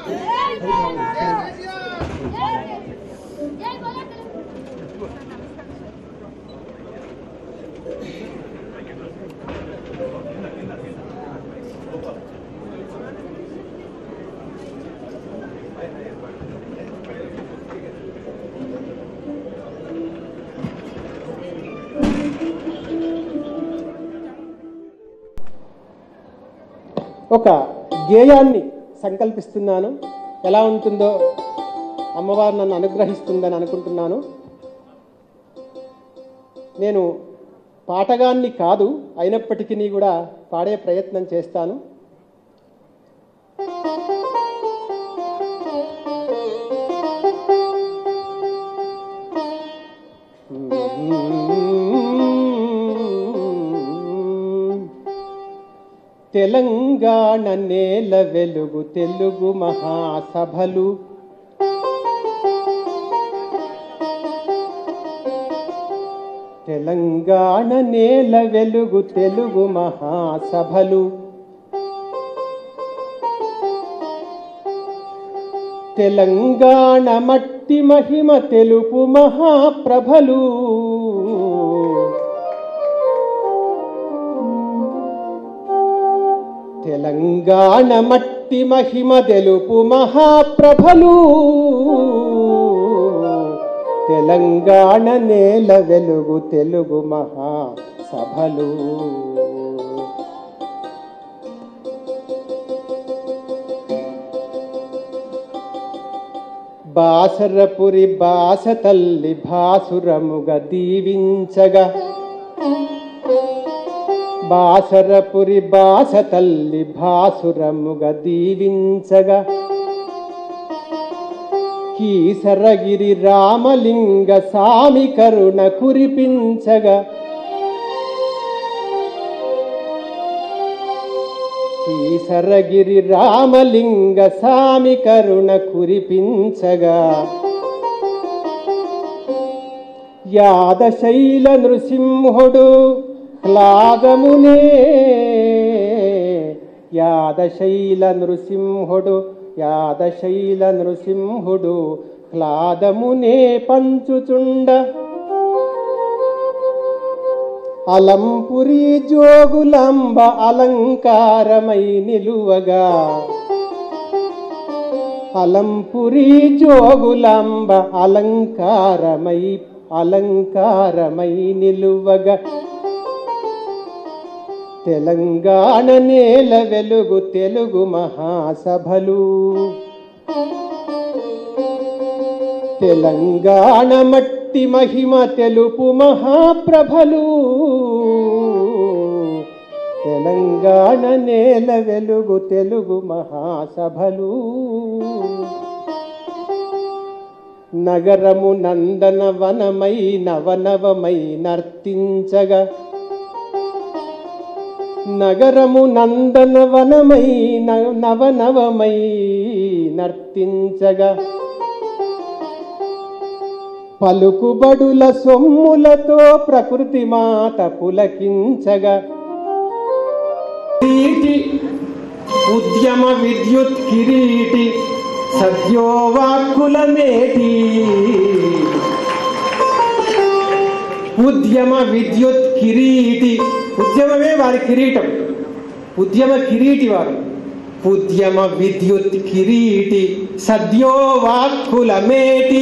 ఒక గేయాన్ని సంకల్పిస్తున్నాను ఎలా ఉంటుందో అమ్మవారు నన్ను అనుగ్రహిస్తుందని అనుకుంటున్నాను నేను పాటగాన్ని కాదు అయినప్పటికీ కూడా పాడే ప్రయత్నం చేస్తాను తెలంగాణ నేల వెలుగు తెలుగు మహాసభలు తెలంగాణ నేల వెలుగు తెలుగు మహాసభలు తెలంగాణ మట్టి మహిమ తెలుపు మహాప్రభలు తెలంగాణ మట్టి మహిమ తెలుపు మహాప్రభలు తెలంగాణ నేల వెలుగు తెలుగు మహాసభలు బాసరపురి బాస తల్లి భాసురముగ దీవించగా బాసరపురి బాస తల్లి భాసురముగ దీవించగా కీసరగిరి రామలింగ సామి కరుణ కురిపించగా కీసరగిరి రామలింగ సామి కరుణ కురిపించగా యాదశైల నృసింహుడు హ్లాదమునే యాదశైల నృసింహుడు యాదశైల నృసింహుడు హ్లాదమునే పంచుచుండ అలంపురి జోగులాంబ అలంకారమై నిలువగా అలంపురి జోగులాంబ అలంకారమై అలంకారమై నిలువగా తెలంగాణ నేల వెలుగు తెలుగు మహాసభలు తెలంగాణ మట్టి మహిమ తెలుపు మహాప్రభలు తెలంగాణ నేల వెలుగు తెలుగు మహాసభలు నగరము నందన వనమై నవనవమై నర్తించగా నగరము నందన వనమై న- నవనవమై నర్తించగా పలుకుబడుల సొమ్ములతో ప్రకృతి మాత పులకించగా కిరీటి ఉద్యమ విద్యుత్ కిరీటి సద్యోవాక్కుల మేటి ఉద్యమ విద్యుత్ కిరీటి ఉద్యమమే వారి కిరీటం ఉద్యమ కిరీటి వారు ఉద్యమ విద్యుత్ కిరీటి సద్యో వాక్కుల మేటి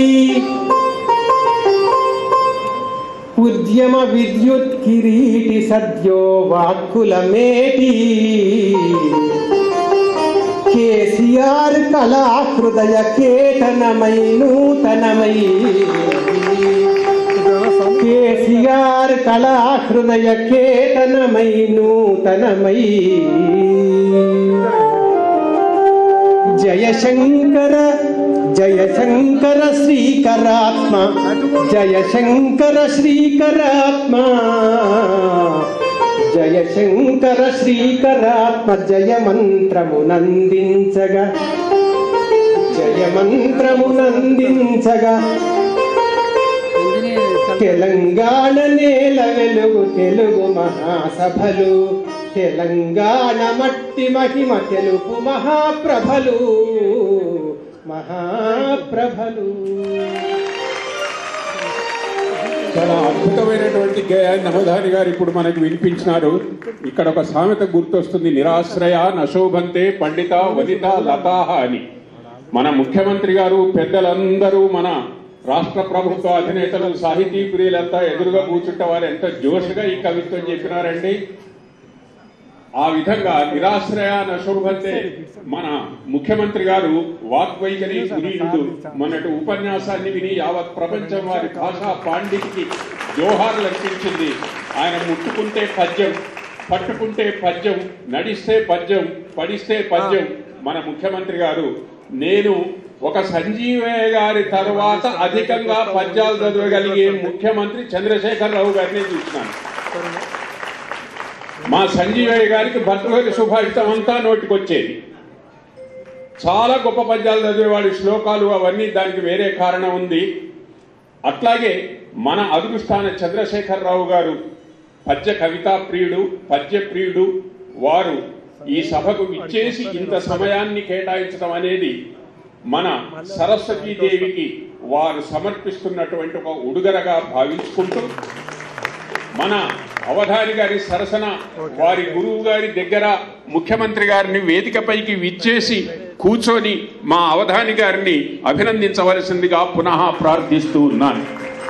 ఉద్యమ విద్యుత్ కిరీటి సద్యో వాక్కుల మేటి కేసీఆర్ కళా హృదయ కేతనమై నూతనమై కేసీఆర్ కళా హృదయ కేతనమై నూతనమై జయశంకర జయశంకర శ్రీకరాత్మ జయశంకర శ్రీకరాత్మ జయశంకర శ్రీకరాత్మ జయమంత్రమునందించగా జయమంత్రమునందించగా తెలంగాణ నేల వెలుగు తెలుగు మహాసభలు తెలంగాణ మట్టి మహిమ తెలుపు మహాప్రభలు మహాప్రభలు చాలా అద్భుతమైనటువంటి గేయాన్ని నవధాని గారు ఇప్పుడు మనకు వినిపించినారు ఇక్కడ ఒక సామెత గుర్తొస్తుంది నిరాశ్రయ నశోభంతే పండిత వనిత లతాహ అని మన ముఖ్యమంత్రి గారు పెద్దలందరూ మన రాష్ట్ర ప్రభుత్వ అధినేతలు సాహితీ ప్రియులంతా ఎదురుగా కూర్చుంటే వారు ఎంత జోష్గా ఈ కవిత్వం చెప్పినారండి ఆ విధంగా నిరాశ్రయ నశోభంతే మన ముఖ్యమంత్రి గారు వాగ్వైఖరి గురీయుడు మొన్నటి ఉపన్యాసాన్ని విని యావత్ ప్రపంచం వారి భాషా పాండితికి జోహార్లు అర్పించింది ఆయన ముట్టుకుంటే పద్యం పట్టుకుంటే పద్యం నడిస్తే పద్యం పడిస్తే పద్యం మన ముఖ్యమంత్రి గారు నేను ఒక సంజీవయ్య గారి తర్వాత అధికంగా పద్యాలు చదవగలిగే ముఖ్యమంత్రి చంద్రశేఖరరావు గారిని చూసినాను మా సంజీవయ్య గారికి భర్తృహరి సుభాషితం అంతా నోటికొచ్చేది చాలా గొప్ప పద్యాలు చదివేవాడి శ్లోకాలు అవన్నీ దానికి వేరే కారణం ఉంది అట్లాగే మన అదృష్టాన చంద్రశేఖరరావు గారు పద్య కవితా ప్రియుడు పద్య ప్రియుడు వారు ఈ సభకు విచ్చేసి ఇంత సమయాన్ని కేటాయించడం అనేది మన సరస్వతీదేవికి వారు సమర్పిస్తున్నటువంటి ఒక ఉడుగరగా భావించుకుంటూ మన అవధాని గారి సరసన వారి గురువు గారి దగ్గర ముఖ్యమంత్రి గారిని వేదికపైకి విచ్చేసి కూర్చొని మా అవధాని గారిని అభినందించవలసిందిగా పునః ప్రార్థిస్తూ ఉన్నాను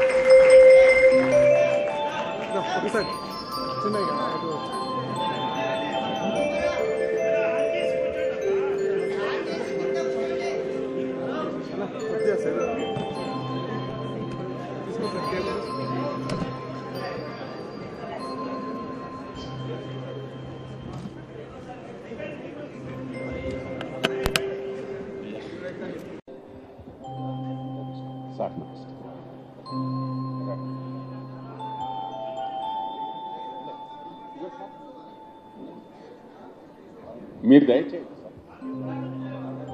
సార్ నమస్తే. మీరు దయచేయండి సార్.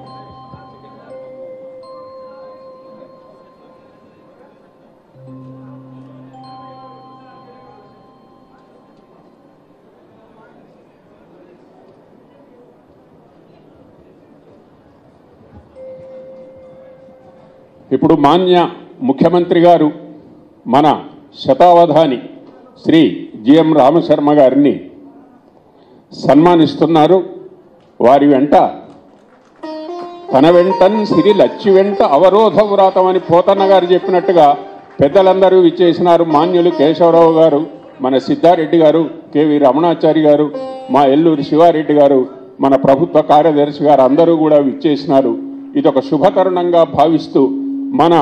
ఇప్పుడు మాన్య ముఖ్యమంత్రి గారు మన శతావధాని శ్రీ జిఎం రామశర్మ గారిని సన్మానిస్తున్నారు వారి వెంట తన వెంటన్ సిరి లచ్చి వెంట అవరోధ వ్రాతం అని పోతన్న గారు చెప్పినట్టుగా పెద్దలందరూ విచ్చేసినారు మాన్యులు కేశవరావు గారు మన సిద్ధారెడ్డి గారు కెవి రమణాచారి గారు మా ఎల్లూరి శివారెడ్డి గారు మన ప్రభుత్వ కార్యదర్శి గారు అందరూ కూడా విచ్చేసినారు ఇది ఒక శుభతరుణంగా భావిస్తూ మన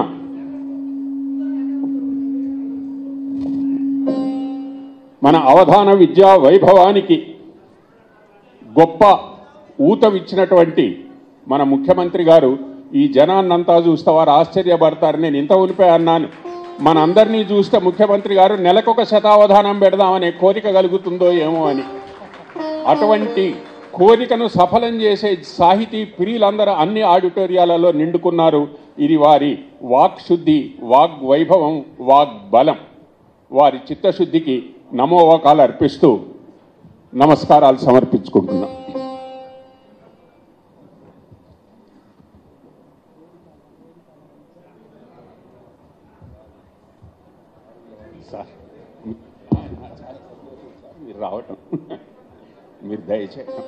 మన అవధాన విద్యా వైభవానికి గొప్ప ఊతమిచ్చినటువంటి మన ముఖ్యమంత్రి గారు ఈ జనాన్నంతా చూస్తే వారు ఆశ్చర్యపడతారు నేను ఇంత ఉనిపే అన్నాను మన అందరినీ చూస్తే ముఖ్యమంత్రి గారు నెలకొక శతావధానం పెడదామనే కోరిక కలుగుతుందో ఏమో అని అటువంటి కోరికను సఫలం చేసే సాహితీ ప్రియులందరూ అన్ని ఆడిటోరియాలలో నిండుకున్నారు ఇది వారి వాక్ శుద్ధి వాగ్ వైభవం వాగ్ బలం వారి చిత్తశుద్ధికి నమోవకాలు అర్పిస్తూ నమస్కారాలు సమర్పించుకుంటున్నాం సార్ మీరు రావటం మీరు దయచేయటం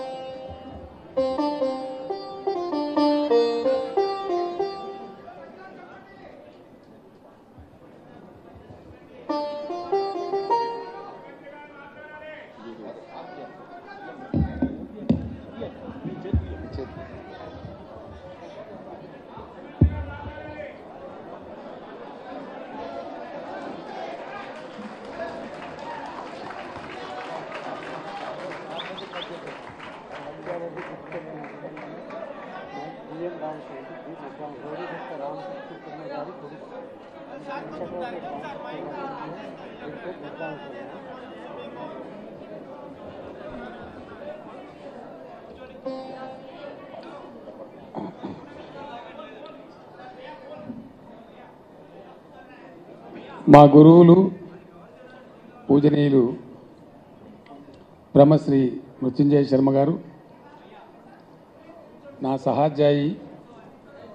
మా గురువులు పూజనీయులు బ్రహ్మశ్రీ మృత్యుంజయ శర్మ గారు నా సహాధ్యాయి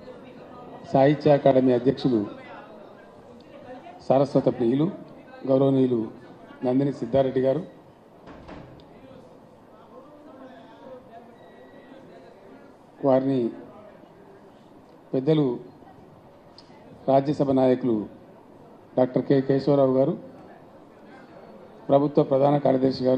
సాహిత్య అకాడమీ అధ్యక్షులు సారస్వత ప్రియులు గౌరవనీయులు నందిని సిద్ధారెడ్డి గారు వారిని పెద్దలు రాజ్యసభ నాయకులు డాక్టర్ కె కేశవరావు గారు ప్రభుత్వ ప్రధాన కార్యదర్శి గారు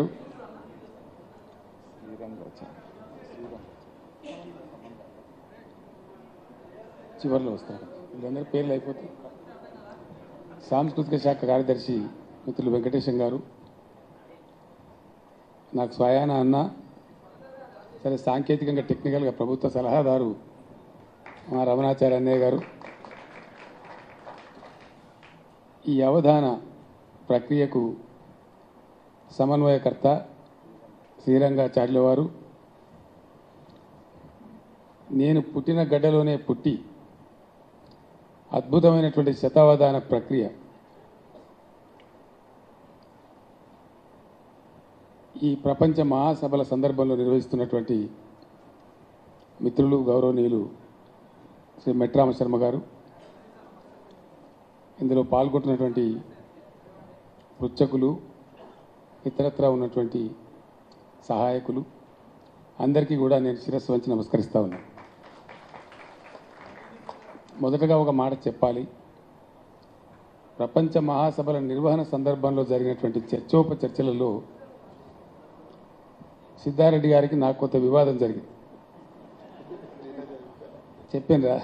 చివరిలో వస్తారు వీళ్ళందరూ పేర్లు అయిపోతాయి సాంస్కృతిక శాఖ కార్యదర్శి మిత్రులు వెంకటేశం గారు నాకు స్వయాన అన్న సరే సాంకేతికంగా టెక్నికల్గా ప్రభుత్వ సలహాదారు మా రమణాచార్య అన్నయ్య గారు ఈ అవధాన ప్రక్రియకు సమన్వయకర్త శ్రీరంగాచార్యుల వారు నేను పుట్టిన గడ్డలోనే పుట్టి అద్భుతమైనటువంటి శతావధాన ప్రక్రియ ఈ ప్రపంచ మహాసభల సందర్భంలో నిర్వహిస్తున్నటువంటి మిత్రులు గౌరవనీయులు శ్రీ మెట్రామ శర్మ గారు ఇందులో పాల్గొంటున్నటువంటి పృచ్చకులు ఇతరత్రా ఉన్నటువంటి సహాయకులు అందరికీ కూడా నేను శిరస్సు వంచి నమస్కరిస్తా ఉన్నాను మొదటగా ఒక మాట చెప్పాలి ప్రపంచ మహాసభల నిర్వహణ సందర్భంలో జరిగినటువంటి చర్చోపచర్చలలో సిద్ధారెడ్డి గారికి నాకు కొంత వివాదం జరిగింది చెప్పిండ్రా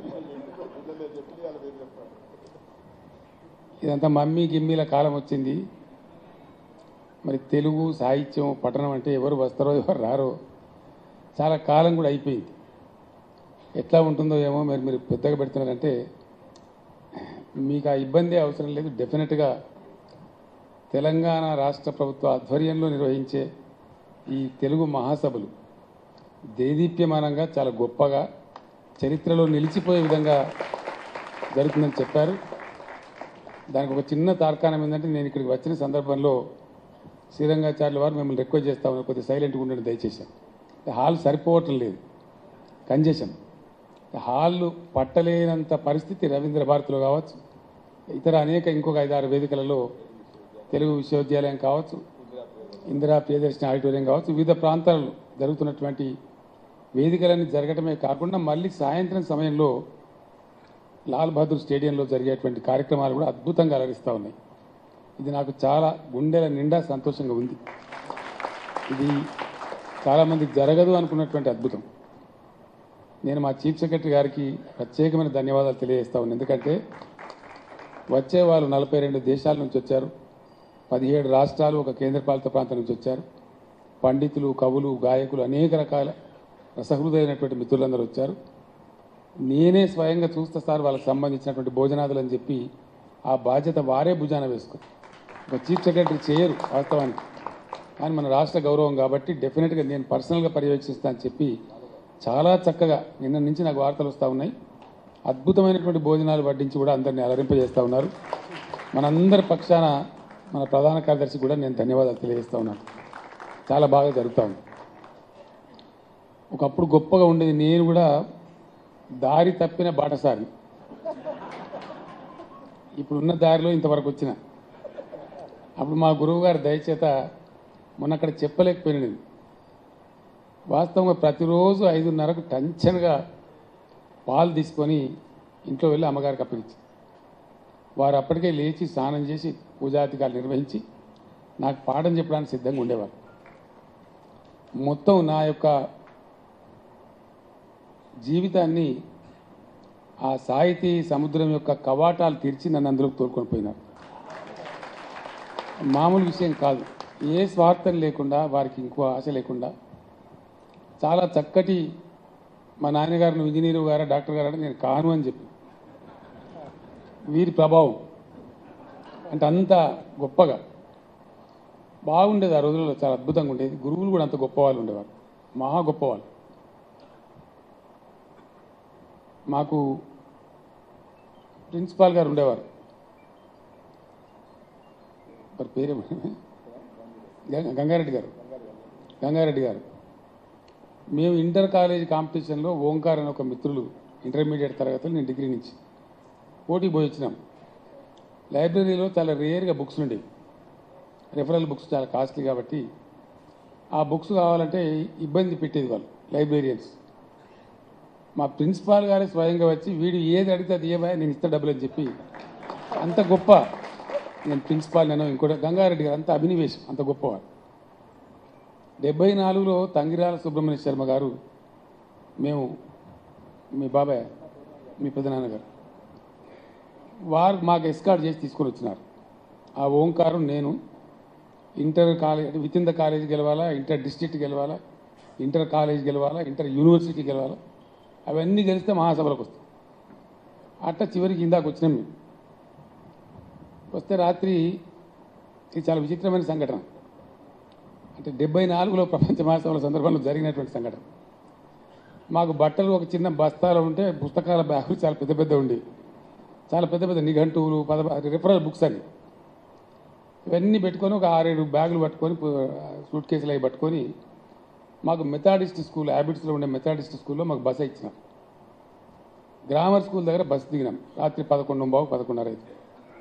ఇదంతా మమ్మీ గిమ్మీల కాలం వచ్చింది మరి తెలుగు సాహిత్యం పఠనం అంటే ఎవరు వస్తారో ఎవరు రారో చాలా కాలం కూడా అయిపోయింది ఎట్లా ఉంటుందో ఏమో మరి మీరు పెద్దగా పెడుతున్నారంటే మీకు ఆ ఇబ్బంది అవసరం లేదు డెఫినెట్గా తెలంగాణ రాష్ట్ర ప్రభుత్వ ఆధ్వర్యంలో నిర్వహించే ఈ తెలుగు మహాసభలు దేదీప్యమానంగా చాలా గొప్పగా చరిత్రలో నిలిచిపోయే విధంగా జరుగుతుందని చెప్పారు దానికి ఒక చిన్న తార్కాణం ఏంటంటే నేను ఇక్కడికి వచ్చిన సందర్భంలో శ్రీరంగాచార్యుల వారు మిమ్మల్ని రిక్వెస్ట్ చేస్తా ఉన్నారు కొద్దిగా సైలెంట్గా ఉండండి దయచేసి హాల్ సరిపోవటం లేదు కంజెషన్ హాళ్ళు పట్టలేనంత పరిస్థితి రవీంద్ర భారతిలో కావచ్చు ఇతర అనేక ఇంకొక ఐదారు వేదికలలో తెలుగు విశ్వవిద్యాలయం కావచ్చు ఇందిరా ప్రియదర్శిని ఆడిటోరియం కావచ్చు వివిధ ప్రాంతాలలో జరుగుతున్నటువంటి వేదికలన్నీ జరగటమే కాకుండా మళ్ళీ సాయంత్రం సమయంలో లాల్ బహదూర్ స్టేడియంలో జరిగేటువంటి కార్యక్రమాలు కూడా అద్భుతంగా అలరిస్తూ ఉన్నాయి ఇది నాకు చాలా గుండెల నిండా సంతోషంగా ఉంది ఇది చాలామందికి జరగదు అనుకున్నటువంటి అద్భుతం నేను మా చీఫ్ సెక్రటరీ గారికి ప్రత్యేకమైన ధన్యవాదాలు తెలియజేస్తా ఉన్నాను ఎందుకంటే వచ్చే వాళ్ళు నలభై రెండు దేశాల నుంచి వచ్చారు పదిహేడు రాష్ట్రాలు ఒక కేంద్రపాలిత ప్రాంతం నుంచి వచ్చారు పండితులు కవులు గాయకులు అనేక రకాల రసహృదైనటువంటి మిత్రులందరూ వచ్చారు నేనే స్వయంగా చూస్తా సార్ వాళ్ళకి సంబంధించినటువంటి భోజనాదులు అని చెప్పి ఆ బాధ్యత వారే భుజాన వేసుకుని ఒక చీఫ్ సెక్రటరీ చేయరు వాస్తవానికి కానీ మన రాష్ట్ర గౌరవం కాబట్టి డెఫినెట్గా నేను పర్సనల్గా పర్యవేక్షిస్తా అని చెప్పి చాలా చక్కగా నిన్న నుంచి నాకు వార్తలు వస్తూ ఉన్నాయి అద్భుతమైనటువంటి భోజనాలు వడ్డించి కూడా అందరినీ అలరింపజేస్తూ ఉన్నారు మనందరి పక్షాన మన ప్రధాన కార్యదర్శి కూడా నేను ధన్యవాదాలు తెలియజేస్తా ఉన్నాను చాలా బాగా జరుగుతూ ఉంది ఒకప్పుడు గొప్పగా ఉండేది నేను కూడా దారి తప్పిన బాటసారి ఇప్పుడున్న దారిలో ఇంతవరకు వచ్చిన అప్పుడు మా గురువు గారి దయచేత మొన్న అక్కడ చెప్పలేకపోయినా నేను వాస్తవంగా ప్రతిరోజు ఐదున్నరకు టెన్షన్గా పాలు తీసుకొని ఇంట్లో వెళ్ళి అమ్మగారికి అప్పగించి వారు అప్పటికే లేచి స్నానం చేసి పూజాధికారులు నిర్వహించి నాకు పాఠం చెప్పడానికి సిద్ధంగా ఉండేవారు మొత్తం నా యొక్క జీవితాన్ని ఆ సాహితీ సముద్రం యొక్క కవాటాలు తీర్చి నన్ను అందులోకి తోలుకొని పోయినారు మామూలు విషయం కాదు ఏ స్వార్థం లేకుండా వారికి ఇంకో ఆశ లేకుండా చాలా చక్కటి మా నాన్నగారు నువ్వు ఇంజనీరు గారా డాక్టర్ గారా అంటే నేను కాను అని చెప్పి వీరి ప్రభావం అంటే అంత గొప్పగా బాగుండేది ఆ రోజుల్లో చాలా అద్భుతంగా ఉండేది గురువులు కూడా అంత గొప్పవాళ్ళు ఉండేవారు మహా గొప్పవాళ్ళు మాకు ప్రిన్సిపాల్ గారు ఉండేవారు వారి పేరే గంగ- గంగారెడ్డి గారు గంగారెడ్డి గారు మేము ఇంటర్ కాలేజ్ కాంపిటీషన్లో ఓంకార్ అనే ఒక మిత్రులు ఇంటర్మీడియట్ తరగతులు నేను డిగ్రీ నుంచి పోటీ పోయి వచ్చినాం లైబ్రరీలో చాలా రేర్గా బుక్స్ ఉండేవి రెఫరల్ బుక్స్ చాలా కాస్ట్లీ కాబట్టి ఆ బుక్స్ కావాలంటే ఇబ్బంది పెట్టేది వాళ్ళు లైబ్రేరియన్స్ మా ప్రిన్సిపాల్ గారే స్వయంగా వచ్చి వీడు ఏది అడిగితే అది ఏవా నేను ఇస్తా డబ్బులు అని చెప్పి అంత గొప్ప నేను ప్రిన్సిపాల్ నేను ఇంకోటి గంగారెడ్డి గారు అంత అభినవేశం అంత గొప్పవాడు డెబ్బై నాలుగులో తంగిరాల సుబ్రహ్మణ్య శర్మ గారు మేము మీ బాబాయ్ మీ పెద్దనాన్నగారు వారు మాకు ఎస్కార్ట్ చేసి తీసుకొని వచ్చినారు ఆ ఓంకారం నేను inter college with in the college గెలవాలా ఇంటర్ డిస్ట్రిక్ట్ గెలవాలా ఇంటర్ కాలేజ్ గెలవాలా ఇంటర్ యూనివర్సిటీ గెలవాలా అవన్నీ గెలిస్తే మహాసభలకు వస్తాం అట్లా చివరికి ఇందాక వచ్చినాం మేము వస్తే రాత్రి ఇది చాలా విచిత్రమైన సంఘటన అంటే డెబ్బై నాలుగులో ప్రపంచ మహాసభల సందర్భంలో జరిగినటువంటి సంఘటన మాకు బట్టలు ఒక చిన్న బస్తాలో ఉంటే పుస్తకాల బ్యాగులు చాలా పెద్ద పెద్ద ఉండేవి చాలా పెద్ద పెద్ద నిఘంటువులు పద రిఫరల్ బుక్స్ అని ఇవన్నీ పెట్టుకొని ఒక ఆరేడు బ్యాగులు పట్టుకొని సూట్ కేసులు అవి పట్టుకొని మాకు మెథాడిస్ట్ స్కూల్ హ్యాబిట్స్లో ఉండే మెథాడిస్ట్ స్కూల్లో మాకు బస ఇచ్చినాం గ్రామర్ స్కూల్ దగ్గర బస్సు దిగినాం రాత్రి పదకొండు బావు పదకొండున్నర అయితే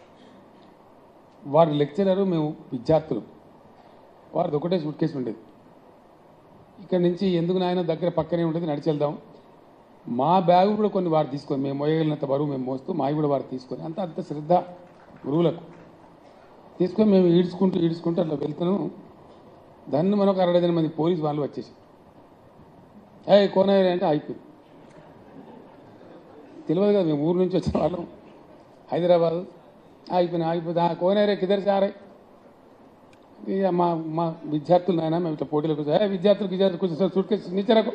వారి లెక్చరరు మేము విద్యార్థులు వారిది ఒకటే సూట్ కేసు ఉండేది ఇక్కడ నుంచి ఎందుకు నాయన దగ్గర పక్కనే ఉంటుంది నడిచి వెళ్దాం మా బ్యాగు కూడా కొన్ని వారు తీసుకొని మేము మోయగలిగినంత బరువు మేము మోస్తూ మావి కూడా వారు తీసుకొని అంత అంత శ్రద్ధ గురువులకు తీసుకొని మేము ఈడ్చుకుంటూ ఈడ్చుకుంటూ అట్లా వెళ్తున్నాం దాన్ని మనకు అరవై ఐదు మంది పోలీసు వాళ్ళు వచ్చేసి ఏ కోనయ్య అంటే అయిపోయింది తెలియదు కదా మేము ఊరు నుంచి వచ్చిన వాళ్ళం హైదరాబాద్ ఆగిపోయినా ఆగిపోతే ఆ కోనేరే కిదర్ సారే ఇక మా మా విద్యార్థులు నాయన మేము ఇట్లా పోటీలు కూర్చో ఏ విద్యార్థులు విద్యార్థులు కూర్చో సూట్ కేసు నీచరకు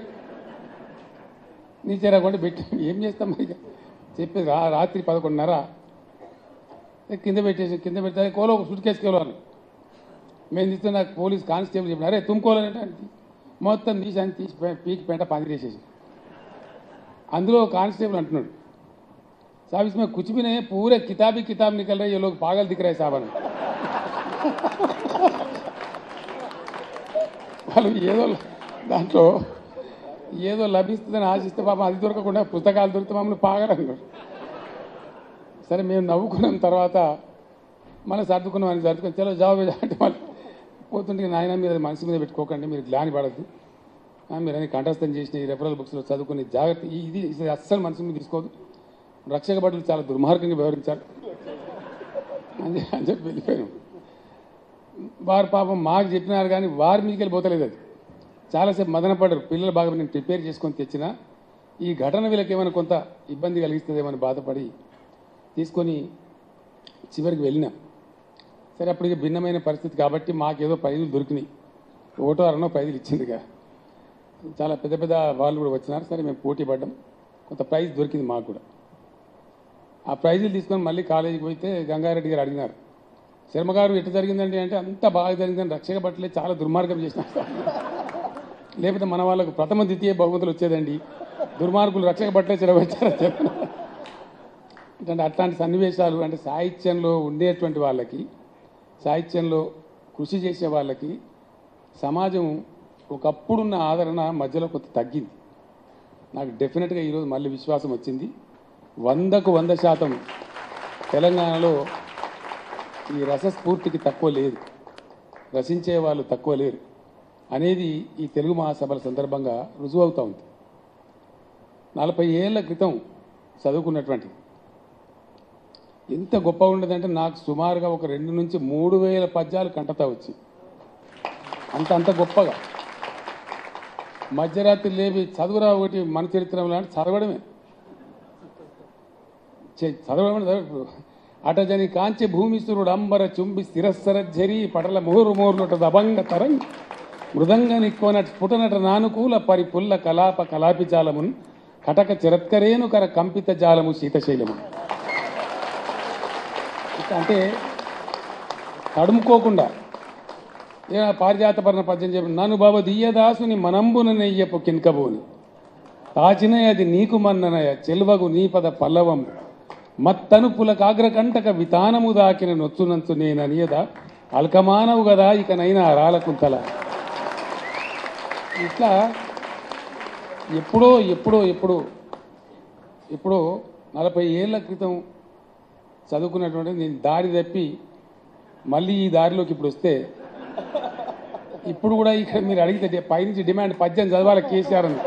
నీచరకు అంటే పెట్టి ఏం చేస్తాం మరి ఇక చెప్పేది రా రాత్రి పదకొండున్నర ఏ కింద పెట్టేసి కింద పెడితే కోలో ఒక సూట్ కేసు కేలో అని మేము తీస్తే నాకు పోలీస్ కానిస్టేబుల్ చెప్పిన అరే తుమ్కోవాలంటే అంటే మొత్తం తీసి అని తీసి పే- పీకి పెంట పందిరేసేసి అందులో ఒక కానిస్టేబుల్ అంటున్నాడు साहब इसमें कुछ भी नहीं है पूरे किताब ही किताब निकल रही है ये लोग पागल दिख रहे हैं साहब అని వాళ్ళు ఏదో దాంట్లో ఏదో లభిస్తుందని ఆశిస్తే పాపం అది దొరకకుండా పుస్తకాలు దొరికితే మమ్మల్ని పాగలన్నారు సరే మేము నవ్వుకున్నాం తర్వాత మళ్ళీ సర్దుకున్నాం అని సర్దుకుని చలో జాబ్ అంటే మళ్ళీ పోతుంటే నాయన మీరు అది మనసు మీద పెట్టుకోకండి మీరు గ్లాని పడద్దు ఆ, మీరు అన్ని కంఠస్థం చేసిన ఈ రెఫరల్ బుక్స్లో చదువుకుని జాగ్రత్త ఈ- ఇది ఇది అస్సలు మనసు మీద తీసుకోవద్దు రక్షక భటులు చాలా దుర్మార్గంగా వ్యవహరించారు అని అని చెప్పి వెళ్ళిపోయాను వారు పాపం మాకు చెప్పినారు కానీ వారి మీదకి వెళ్ళిపోతలేదు అది చాలాసేపు మదనపడ్డారు పిల్లలు బాగా నేను ప్రిపేర్ చేసుకొని తెచ్చిన ఈ ఘటన వీళ్ళకి ఏమైనా కొంత ఇబ్బంది కలిగిస్తుందేమని బాధపడి తీసుకొని చివరికి వెళ్ళినాం సరే అప్పటికి భిన్నమైన పరిస్థితి కాబట్టి మాకేదో ప్రైజులు దొరికినాయి ఒకటో అరనో ప్రైజులు ఇచ్చిందిగా చాలా పెద్ద పెద్ద వాళ్ళు కూడా వచ్చినారు సరే మేము పోటీ పడ్డాం కొంత ప్రైజ్ దొరికింది మాకు కూడా ఆ ప్రైజులు తీసుకొని మళ్ళీ కాలేజీకి పోతే గంగారెడ్డి గారు అడిగినారు శర్మ గారు ఎట్లా జరిగిందండి అంటే అంత బాగా జరిగిందని రక్షక బట్టలే చాలా దుర్మార్గం చేసినారు సార్. లేకపోతే మన వాళ్ళకు ప్రథమ ద్వితీయ బహుమతులు వచ్చేదండి దుర్మార్గులు రక్షక బట్టలే చెలవచ్చారని చెప్పిన అంటే అట్లాంటి సన్నివేశాలు అంటే సాహిత్యంలో ఉండేటువంటి వాళ్ళకి సాహిత్యంలో కృషి చేసే వాళ్ళకి సమాజం ఒకప్పుడున్న ఆదరణ మధ్యలో కొంత తగ్గింది నాకు డెఫినెట్గా ఈరోజు మళ్ళీ విశ్వాసం వచ్చింది వందకు వంద శాతం తెలంగాణలో ఈ రసస్ఫూర్తికి తక్కువ లేదు రసించే వాళ్ళు తక్కువ లేరు అనేది ఈ తెలుగు మహాసభల సందర్భంగా రుజువు అవుతా ఉంది నలభై ఏళ్ల క్రితం చదువుకున్నటువంటి ఎంత గొప్ప ఉండదంటే నాకు సుమారుగా ఒక రెండు నుంచి మూడు వేల పద్యాలు కంటతా వచ్చి అంత అంత గొప్పగా మధ్యరాత్రి లేవి చదువురా ఒకటి మన చరిత్రలో అంటే చదవడమే చే- చదవడం చదవ- అటజని కాంచె భూమిసురుడు అంబర చుంబి స్థిరస్సర జరి పటల మోరు మోర్లుట దబంగ తరంగ మృదంగ నిక్కోన స్ఫుటనట నానుకూల పరిపుల్ల కలాప కలాపి జాలమున్ కటక చిరత్కరేను కర కంపిత జాలము శీతశైలము ఇట్లా అంటే తడుముకోకుండా ఏ పారిజాత పర్ణ పద్యం చెప్పి నన్ను బాబు దియ్యదాసుని మనంబున నెయ్యపు కిన్కబోని తాచినయ అది నీకు మన్ననయ చెల్వగు నీపద పల్లవం మత్తనుపుల కాగ్రకంటక వితానము దాకిన నొచ్చునంచు నేననియద అల్కమానవు గదా ఇకనైనా రాలకుంతల ఇట్లా ఎప్పుడో ఎప్పుడో ఎప్పుడు ఇప్పుడు నలభై ఏళ్ల క్రితం చదువుకున్నటువంటి నేను దారి తప్పి మళ్ళీ ఈ దారిలోకి ఇప్పుడు వస్తే ఇప్పుడు కూడా ఇక్కడ మీరు అడిగితే డి- పైనుంచి డిమాండ్ పద్యం చదవాలి కేసీఆర్ అని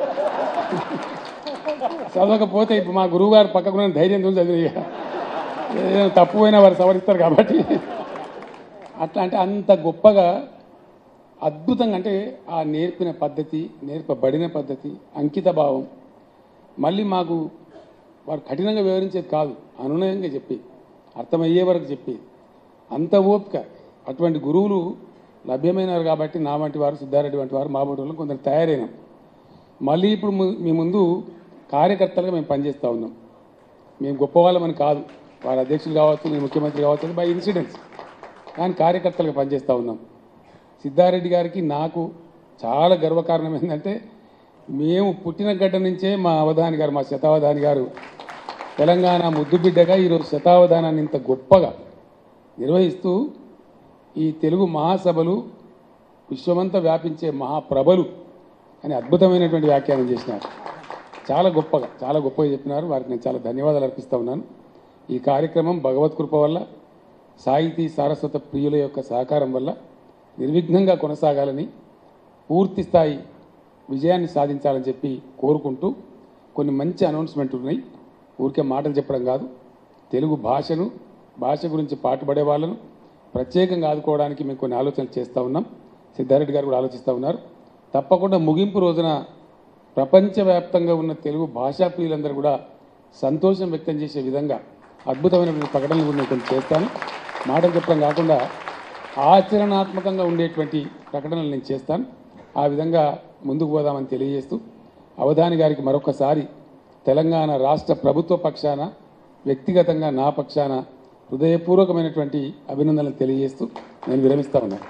చదవకపోతే ఇప్పుడు మా గురువు గారు పక్కకున్న ధైర్యంతో చదివి ఏదైనా తప్పు పోయినా వారు సవరిస్తారు కాబట్టి అట్లా అంటే అంత గొప్పగా అద్భుతంగా అంటే ఆ నేర్పిన పద్ధతి నేర్పబడిన పద్ధతి అంకిత భావం మళ్ళీ మాకు వారు కఠినంగా వివరించేది కాదు అనునయంగా చెప్పి అర్థమయ్యే వరకు చెప్పి అంత ఓపిక అటువంటి గురువులు లభ్యమైనారు కాబట్టి నా వంటి వారు సిద్ధారెడ్డి వంటి వారు మా వంటి వాళ్ళు కొందరు తయారైనాం మళ్ళీ ఇప్పుడు ము- మీ ముందు కార్యకర్తలుగా మేము పనిచేస్తూ ఉన్నాం మేము గొప్పవాళ్ళమని కాదు వారి అధ్యక్షులు కావచ్చు నేను ముఖ్యమంత్రి కావచ్చు బై ఇన్సిడెంట్స్ కానీ కార్యకర్తలుగా పనిచేస్తూ ఉన్నాం సిద్ధారెడ్డి గారికి నాకు చాలా గర్వకారణం ఏంటంటే మేము పుట్టిన గడ్డ నుంచే మా అవధాని గారు మా శతావధాని గారు తెలంగాణ ముద్దుబిడ్డగా ఈరోజు శతావధానాన్ని ఇంత గొప్పగా నిర్వహిస్తూ ఈ తెలుగు మహాసభలు విశ్వమంతా వ్యాపించే మహాప్రభలు అని అద్భుతమైనటువంటి వ్యాఖ్యానం చేసినారు చాలా గొప్పగా చాలా గొప్పగా చెప్పినారు వారికి నేను చాలా ధన్యవాదాలు అర్పిస్తా ఉన్నాను ఈ కార్యక్రమం భగవత్ కృప వల్ల సాహితీ సారస్వత ప్రియుల యొక్క సహకారం వల్ల నిర్విఘ్నంగా కొనసాగాలని పూర్తి స్థాయి విజయాన్ని సాధించాలని చెప్పి కోరుకుంటూ కొన్ని మంచి అనౌన్స్మెంట్ ఉన్నాయి ఊరికే మాటలు చెప్పడం కాదు తెలుగు భాషను భాష గురించి పాటుపడే వాళ్ళను ప్రత్యేకంగా ఆదుకోవడానికి మేము కొన్ని ఆలోచనలు చేస్తూ ఉన్నాం సిద్ధారెడ్డి గారు కూడా ఆలోచిస్తూ ఉన్నారు తప్పకుండా ముగింపు రోజున ప్రపంచవ్యాప్తంగా ఉన్న తెలుగు భాషా ప్రియులందరూ కూడా సంతోషం వ్యక్తం చేసే విధంగా అద్భుతమైనటువంటి ప్రకటనలు కూడా నేను కొన్ని చేస్తాను మాటలు చెప్పడం కాకుండా ఆచరణాత్మకంగా ఉండేటువంటి ప్రకటనలు నేను చేస్తాను ఆ విధంగా ముందుకు పోదామని తెలియజేస్తూ అవధాని గారికి మరొకసారి తెలంగాణ రాష్ట్ర ప్రభుత్వ పక్షాన వ్యక్తిగతంగా నా పక్షాన హృదయపూర్వకమైనటువంటి అభినందనలు తెలియజేస్తూ నేను విరమిస్తా ఉన్నాను